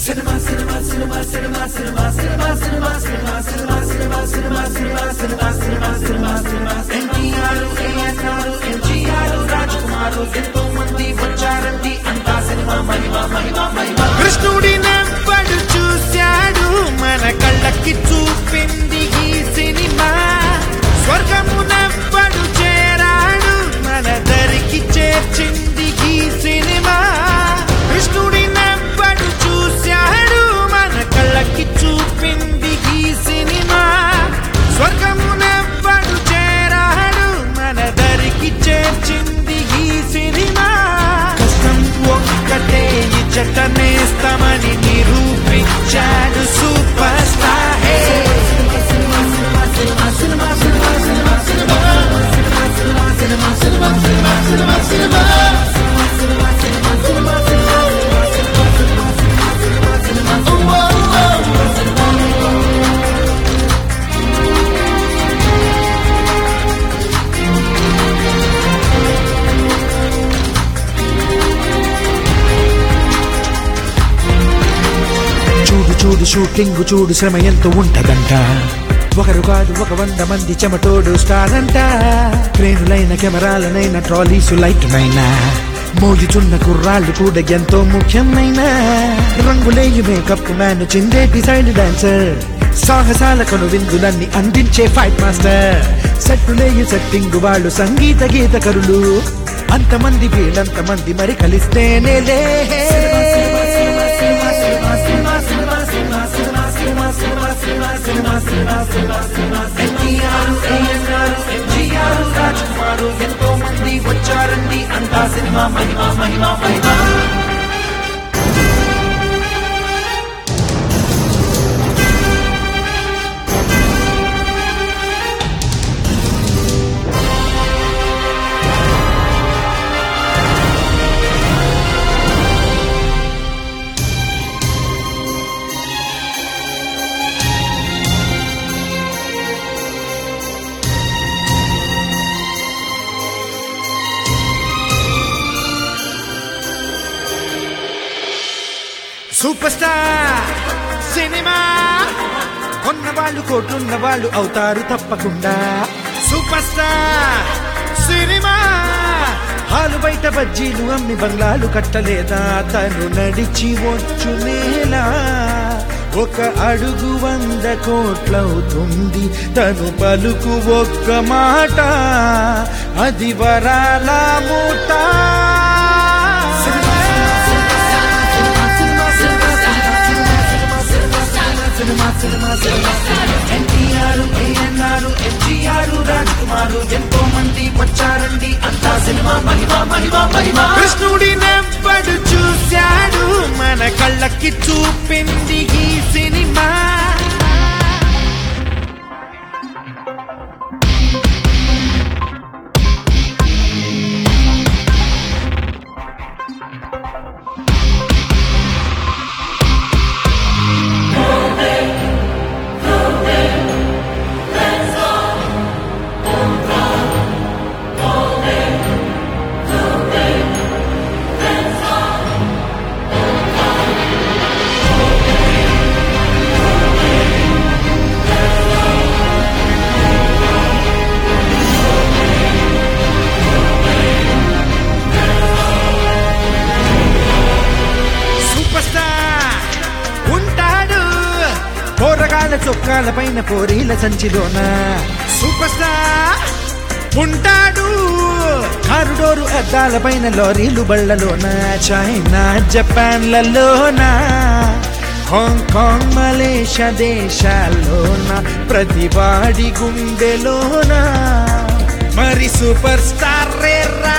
కృష్ణుడి నెవ్వడు చూశాడు మన కళ్ళకి చూపింది ఈ సినిమా స్వర్గమునెవ్వడు చేరాడు మన దరికి చేర్చింది ఈ సినిమా కృష్ణుడి నెవ్వడు చూశాడు మన కళ్ళకి చూపింది ఈ సినిమా స్వర్గమునెవ్వడు చేరాడు మన దరికి చేర్చింది ఈ సినిమా కష్టం ఒక్కటే ఇచ్చటనేస్తామని నిరూపించాడు సూపర్ స్టార్ హే చూడు చూడు షూటింగ్ చూడు శ్రమ ఎంతో ఉంటదంట ఒకరు కాదు ఒక వంద మంది చెమటోడు స్టార్ అంట క్రేనులైన కెమెరాలనైన ట్రాలీసు లైట్నైనా మోయుచున్న కుర్రాళ్ళు కూడా ఎంతో ముఖ్యమైన రంగులేయు మేకప్ మ్యాన్ చిందేటి సైడ్ డాన్సర్ సాహసాల కొను విందులన్నీ అందించే ఫైట్ మాస్టర్ సెట్టులేయు సెట్టింగ్ వాళ్ళు సంగీత గీతకరులు అంతమంది వీళ్ళంతమంది మరి కలిస్తేనే లే ఎంతో మంది వచ్చారండి అంతా సినిమా మహిమ మహిమ మహిమ సూపర్ స్టార్ సినిమా కొన్న వాళ్ళు కోట్లున్న వాళ్ళు అవుతారు తప్పకుండా సూపర్ స్టార్ సినిమా హాలు బయట బజ్జీలు అమ్మి బంగ్లాలు కట్టలేదా తను నడిచి వచ్చు నేలా ఒక అడుగు వంద కోట్లవుతుంది తను పలుకు ఒక్క మాట అది వరాల మూట ఎన్టీఆర్ ఏఎన్ఆర్ ఎన్టీఆర్ రాజ్ కుమార్ ఎంతో మంది వచ్చారండి అంతా సినిమా మహిమ మహిమ మహిమ కృష్ణుడి నెవ్వడు చూశాడు మన కళ్ళకి చూపింది ఈ సినిమా సూపర్ స్టార్ ఉంటాడు పోరగాళ్ళ చొక్కాల పైన పోరీల సంచిలోన సూపర్ స్టార్ ఉంటాడు కారుడోరు అద్దాల పైన లారీలు బళ్ళలోన చైనా జపాన్లలోన హాంకాంగ్ మలేషియా దేశాల్లోన ప్రతివాడి గుండెలోన మరి సూపర్ స్టార్ రే రా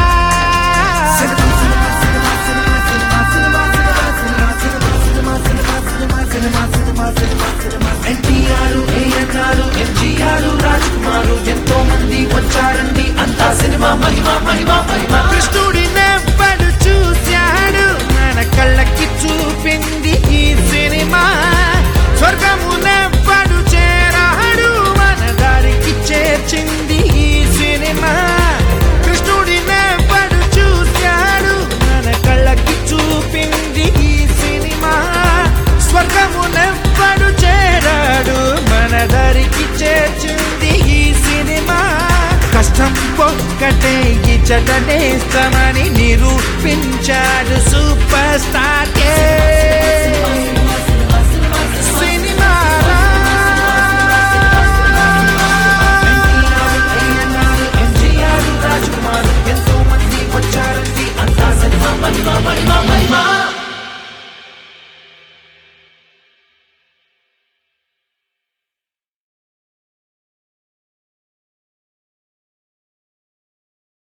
ఎన్టీఆర్ ఏఎన్ఆర్ ఎన్టీఆర్ రాజ్ కుమార్ ఎంతో మంది వచ్చారండి అంతా సినిమా మహిమ మహిమ మహిమ కృష్ణుడి నెవ్వడు చూశాడు మన కళ్ళకి చూపింది ఈ సినిమా స్వర్గము నెవ్వడు చేరాడు మన దారికి చేర్చింది ఈ సినిమా కృష్ణుడి ముచ్చట నేస్తమని నిరూపించాడు సూపర్ స్టార్